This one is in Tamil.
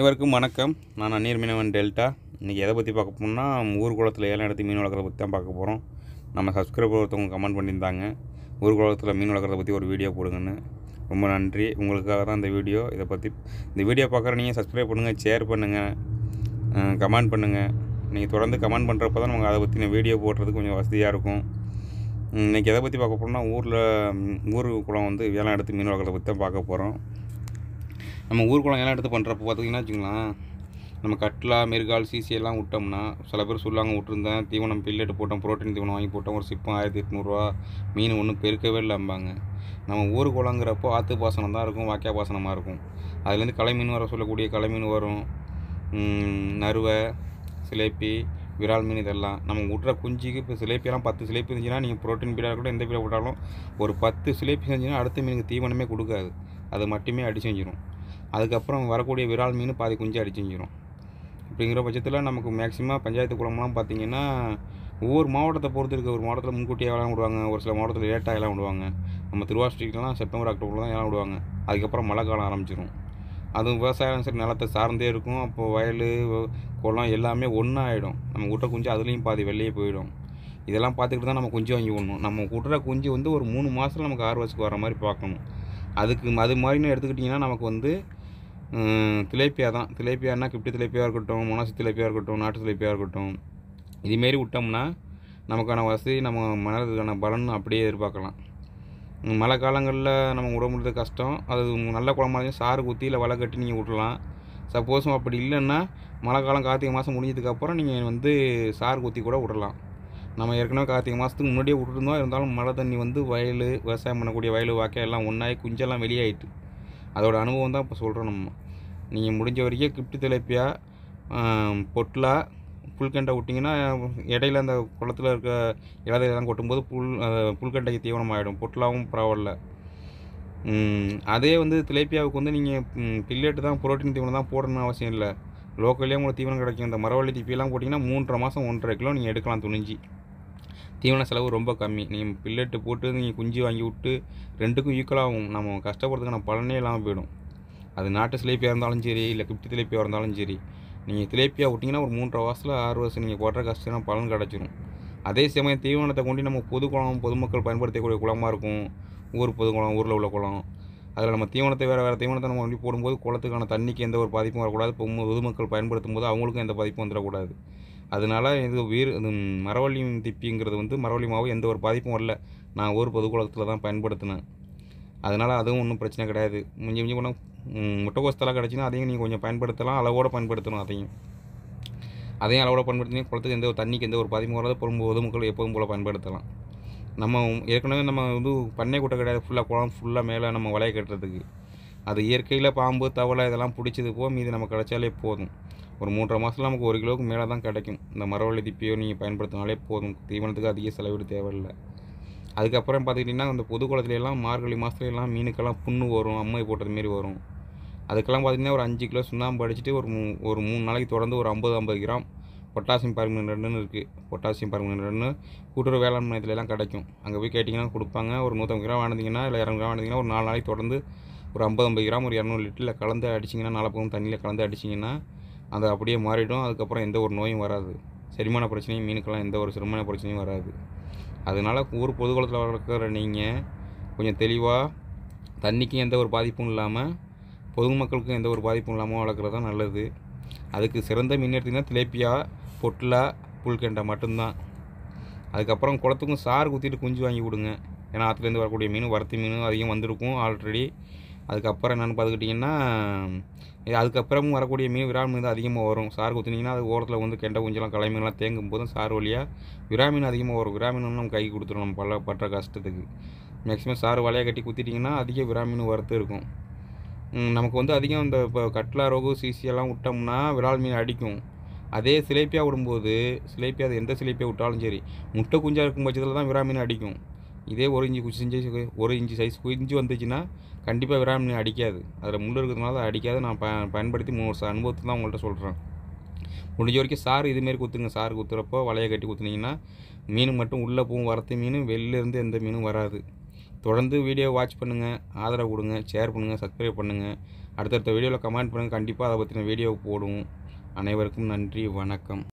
அனைவருக்கும் வணக்கம் நான் அந்நீர் மீனவன் டெல்டா இன்றைக்கி எதை பற்றி பார்க்க போனோம்னா ஊர் குளத்தில் ஏலம் எடுத்து மீன் வளர்க்குறத பற்றி தான் பார்க்க போகிறோம் நம்ம சப்ஸ்கிரைபர் ஒருத்தவங்க கமெண்ட் பண்ணியிருந்தாங்க ஊர் குளத்தில் மீன் வளர்க்குறத பற்றி ஒரு வீடியோ போடுங்கன்னு ரொம்ப நன்றி உங்களுக்காக தான் இந்த வீடியோ இதை பற்றி இந்த வீடியோ பார்க்குற நீங்கள் சப்ஸ்கிரைப் பண்ணுங்கள் ஷேர் பண்ணுங்கள் கமெண்ட் பண்ணுங்கள் நீங்கள் தொடர்ந்து கமெண்ட் பண்ணுறப்ப தான் நமக்கு அதை பற்றின வீடியோ போடுறதுக்கு கொஞ்சம் வசதியாக இருக்கும் இன்றைக்கி எதை பற்றி பார்க்க போகிறோம்னா ஊரில் ஊர் குளம் வந்து ஏலம் எடுத்து மீன் வளர்க்குறத பற்றி தான் பார்க்க போகிறோம் நம்ம ஊர் குளம் எல்லாம் எடுத்து பண்ணுறப்ப பார்த்தீங்கன்னா வச்சுங்களேன் நம்ம கட்லா மெருகால் சிசி எல்லாம் விட்டோம்னா சில பேர் சொல்லுவாங்க விட்டுருந்தேன் தீவனம் பில்லெட்டு போட்டோம் புரோட்டீன் தீவனம் வாங்கி போட்டோம் ஒரு சிப்பம் ஆயிரத்தி எட்நூறுரூவா மீன் ஒன்றும் பெருக்கவே இல்லைம்பாங்க நம்ம ஊர் குளங்கிறப்போ ஆற்று பாசனம் தான் இருக்கும் வாக்கியா பாசனமாக இருக்கும் அதுலேருந்து களை மீன் வர சொல்லக்கூடிய களை மீன் வரும் ம், நறுவை சிலேப்பி விரால் மீன் இதெல்லாம் நம்ம விட்ற குஞ்சுக்கு இப்போ சிலேப்பியெல்லாம் பத்து சிலேப்பி இருந்துச்சுன்னா நீங்கள் புரோட்டீன் பீடாக கூட எந்த பீடாக விட்டாலும் ஒரு பத்து சிலேப்பி செஞ்சுன்னா அடுத்த மீனுக்கு தீவனமே கொடுக்காது அது மட்டுமே அடி செஞ்சிடும் அதுக்கப்புறம் வரக்கூடிய விரால் மீன் பாதி குஞ்சு அடி செஞ்சிடும் அப்படிங்கிற பட்சத்தில் நமக்கு மேக்ஸிமம் பஞ்சாயத்து குளம்லாம் பார்த்தீங்கன்னா ஒவ்வொரு மாவட்டத்தை பொறுத்து இருக்க ஒரு மாவட்டத்தில் முன்கூட்டியே எல்லாம் விடுவாங்க ஒரு சில மாவட்டத்தில் லேட்டாக எல்லாம் விடுவாங்க நம்ம திருவாஸ்டிரிக்கெலாம் செப்டம்பர் அக்டோபர் தான் எல்லாம் விடுவாங்க அதுக்கப்புறம் மழை காலம் ஆரம்பிச்சிடும் அதுவும் விவசாயம் சரி நிலத்தை சார்ந்தே இருக்கும் அப்போ வயல் வ- குளம் எல்லாமே ஒன்றா ஆகிடும் நம்ம விட்ட குஞ்சு அதுலேயும் பாதி வெளியே போயிடும் இதெல்லாம் பார்த்துக்கிட்டு தான் நம்ம குஞ்சு வாங்கி விடணும் நம்ம விட்ற குஞ்சு வந்து ஒரு மூணு மாதத்தில் நமக்கு ஆறு வருஷத்துக்கு வர மாதிரி பார்க்கணும் அதுக்கு அது மாதிரின்னு எடுத்துக்கிட்டிங்கன்னா நமக்கு வந்து ம், திலேப்பியா தான் திலேப்பியானா கிப்டி திலேப்பியாக இருக்கட்டும் மொனாசி திலேப்பியாக இருக்கட்டும் நாட்டு திலேப்பியாக இருக்கட்டும் இதுமாரி விட்டோம்னா நமக்கான வசதி நம்ம மனதுக்கான பலன் அப்படியே எதிர்பார்க்கலாம் ம், மழை காலங்களில் நம்ம விட முடியாது கஷ்டம் அது நல்ல குளமா இருந்தாலும் சாறு குத்தி இல்லை வலை கட்டி நீங்கள் விட்றலாம் சப்போஸும் அப்படி இல்லைன்னா மழை காலம் கார்த்திகை மாதம் முடிஞ்சதுக்கப்புறம் நீங்கள் வந்து சாறு குத்தி கூட விடலாம் நம்ம ஏற்கனவே கார்த்திகை மாதத்துக்கு முன்னாடியே விட்டுருந்தோம் இருந்தாலும் மழை தண்ணி வந்து வயல் விவசாயம் பண்ணக்கூடிய வயல் வாக்கை எல்லாம் ஒன்றாகி குஞ்செல்லாம் வெளியாயிட்டு அதோட அனுபவம் தான் இப்போ சொல்கிறோம் நம்ம நீங்கள் முடிஞ்ச வரைக்கும் கிப்டி திளைப்பியா பொட்லா புல்கண்டை விட்டிங்கன்னா இடையில அந்த குளத்துல இருக்க இலதையெல்லாம் கொட்டும்போது புல் அஹ், புல்கண்டைக்கு தீவனம் ஆகிடும் பொட்லாவும் பரவாயில்ல ம், அதே வந்து திலேப்பியாவுக்கு வந்து நீங்கள் பில்லெட்டு தான் புரோட்டீன் தீவனம் தான் போடணும்னு அவசியம் இல்லை லோக்கல்லே உங்களுக்கு தீவனம் கிடைக்கும் இந்த மரவள்ளி திப்பியெல்லாம் போட்டிங்கன்னா மூன்றரை மாதம் ஒன்றரை கிலோ நீங்கள் எடுக்கலாம் துணிஞ்சி தீவன செலவு ரொம்ப கம்மி நீங்கள் பில்லெட்டு போட்டு நீங்கள் குஞ்சு வாங்கி விட்டு ரெண்டுக்கும் ஈக்குவலாகும் நம்ம கஷ்டப்படுறதுக்கான பலனே இல்லாமல் போயிடும் அது நாட்டு சிலேப்பியாக இருந்தாலும் சரி இல்லை கிப்டி திலேப்பியாக இருந்தாலும் சரி நீங்கள் திலேப்பியாக விட்டிங்கன்னா ஒரு மூன்றரை வருஷத்தில் ஆறு வருஷம் நீங்கள் போடுற கஷ்டம் பலன் கிடச்சிரும் அதே சமயம் தீவனத்தை கொண்டு நம்ம பொது குளம் பொதுமக்கள் பயன்படுத்தக்கூடிய குளமாக இருக்கும் ஊர் பொது குளம் ஊரில் உள்ள குளம் அதில் நம்ம தீவனத்தை வேறு வேறு தீவனத்தை நம்ம கொண்டு போடும்போது குளத்துக்கான தண்ணிக்கு எந்த ஒரு பாதிப்பும் வரக்கூடாது பொது- பொதுமக்கள் பயன்படுத்தும் போது அவங்களுக்கும் எந்த பாதிப்பும் வந்துடக்கூடாது அதனால இது வீர் இது மரவள்ளி திப்பிங்கிறது வந்து மரவள்ளி மாவு எந்த ஒரு பாதிப்பும் வரல நான் ஊர் பொது குளத்தில் தான் பயன்படுத்தினேன் அதனால் அதுவும் ஒன்றும் பிரச்சனை கிடையாது மிஞ்சி மிஞ்சி போனால் முட்டைக்கோஸ்தெல்லாம் கிடச்சின்னா அதையும் நீங்கள் கொஞ்சம் பயன்படுத்தலாம் அளவோடு பயன்படுத்தணும் அதையும் அதையும் அளவோட பயன்படுத்தினா குளத்துக்கு எந்த ஒரு தண்ணிக்கு எந்த ஒரு பாதிப்பும் வராது பொது பொதுமக்கள் எப்போதும் போல் பயன்படுத்தலாம் நம்ம ஏற்கனவே நம்ம வந்து பண்ணை கூட்ட கிடையாது ஃபுல்லாக குளம் ஃபுல்லாக மேலே நம்ம வலைய கட்டுறதுக்கு அது இயற்கையில் பாம்பு தவளை இதெல்லாம் பிடிச்சது போக மீதி நம்ம கிடைச்சாலே போதும் ஒரு மூன்றரை மாதத்துல நமக்கு ஒரு கிலோவுக்கு மேலே தான் கிடைக்கும் இந்த மரவள்ளி திப்பியோ நீங்கள் பயன்படுத்தினாலே போதும் தீவனத்துக்கு அதிக செலவீடு தேவையில்லை அதுக்கப்புறம் பார்த்துக்கிட்டிங்கன்னா அந்த பொது குளத்துல எல்லாம் மார்கழி மாதத்துல எல்லாம் மீனுக்கெல்லாம் புண்ணு வரும் அம்மை போட்டது மாரி வரும் அதுக்கெல்லாம் பார்த்திங்கன்னா ஒரு அஞ்சு கிலோ சுண்ணாம்பு அடிச்சுட்டு ஒரு மூ ஒரு மூணு நாளைக்கு தொடர்ந்து ஒரு ஐம்பது ஐம்பது கிராம் பொட்டாசியம் பர்மனன்ட்னு இருக்குது பொட்டாசியம் பர்மனன்ட்னு கூட்டுறவு வேளாண் மையத்துல எல்லாம் கிடைக்கும் அங்கே போய் கேட்டிங்கன்னா கொடுப்பாங்க ஒரு நூற்றம்பது கிராம் வாங்கினீங்கன்னா இல்லை இரநூறு கிராம் வாங்கினீங்கன்னா ஒரு நாலு நாளைக்கு தொடர்ந்து ஒரு ஐம்பது ஐம்பது கிராம் ஒரு இரநூறு லிட்டரில் கலந்து அடிச்சிங்கன்னா நாலப்பக்கம் தண்ணியில் கலந்து அடிச்சிங்கன்னா அது அப்படியே மாறிடும் அதுக்கப்புறம் எந்த ஒரு நோயும் வராது செரிமான பிரச்சனையும் மீனுக்கெல்லாம் எந்த ஒரு செரிமான பிரச்சனையும் வராது அதனால் ஊர் பொதுக்குளத்தில் வளர்க்குற நீங்கள் கொஞ்சம் தெளிவாக தண்ணிக்கும் எந்த ஒரு பாதிப்பும் இல்லாமல் பொதுமக்களுக்கும் எந்த ஒரு பாதிப்பும் இல்லாமல் வளர்க்குறது தான் நல்லது அதுக்கு சிறந்த மீன் எடுத்திங்கன்னா திலேப்பியா பொட்லா புல்கெண்டை மட்டும்தான் அதுக்கப்புறம் குளத்துக்கும் சாறு குத்திட்டு குஞ்சு வாங்கி விடுங்க ஏன்னா ஆற்றுலேருந்து வரக்கூடிய மீன் வரத்து மீன் அதிகம் வந்திருக்கும் ஆல்ரெடி அதுக்கப்புறம் என்னென்னு பார்த்துக்கிட்டிங்கன்னா இது அதுக்கப்புறமும் வரக்கூடிய மீன் விரால் மீன் தான் அதிகமாக வரும் சாறு குத்துனீங்கன்னா அது ஓரத்தில் வந்து கெண்டை குஞ்செல்லாம் களை மீன்லாம் தேங்கும் போதும் சாறு வழியாக விராமீன் அதிகமாக வரும் விராமீன் வந்து நம்ம கை கொடுத்துரும் நம்ம பல பற்ற கஷ்டத்துக்கு மேக்ஸிமம் சாறு வலையை கட்டி குத்திட்டிங்கன்னா அதிக விராமீன் வரத்து இருக்கும் ம், நமக்கு வந்து அதிகம் இந்த இப்போ கட்லா ரோகு சிசி எல்லாம் விட்டோம்னா விரால் மீன் அடிக்கும் அதே சிலேப்பியா விடும்போது சிலேப்பியா அது எந்த சிலேப்பியா விட்டாலும் சரி முட்டை குஞ்சாக இருக்கும் பட்சத்தில் தான் விரால் மீன் அடிக்கும் இதே ஒரு இஞ்சி குஞ்சு ஒரு இன்ச்சு சைஸ் குஞ்சு வந்துச்சுன்னா கண்டிப்பாக விரால் மீன் அடிக்காது அதில் முள் இருக்கிறதுனால அது அடிக்காது நான் ப பயன்படுத்தி மூணு வருஷம் அனுபவத்தை தான் உங்கள்கிட்ட சொல்கிறேன் முடிஞ்ச வரைக்கும் சாறு இதுமாரி குத்துங்க சாறு குத்துறப்போ வலையை கட்டி குத்துனீங்கன்னா மீன் மட்டும் உள்ளே போகும் வரத்து மீன் வெளில இருந்து எந்த மீனும் வராது தொடர்ந்து வீடியோ வாட்ச் பண்ணுங்கள் ஆதரவு கொடுங்க ஷேர் பண்ணுங்கள் சப்ஸ்கிரைப் பண்ணுங்கள் அடுத்தடுத்த வீடியோவில் கமெண்ட் பண்ணுங்கள் கண்டிப்பாக அதை பற்றின வீடியோ போடுவோம் அனைவருக்கும் நன்றி வணக்கம்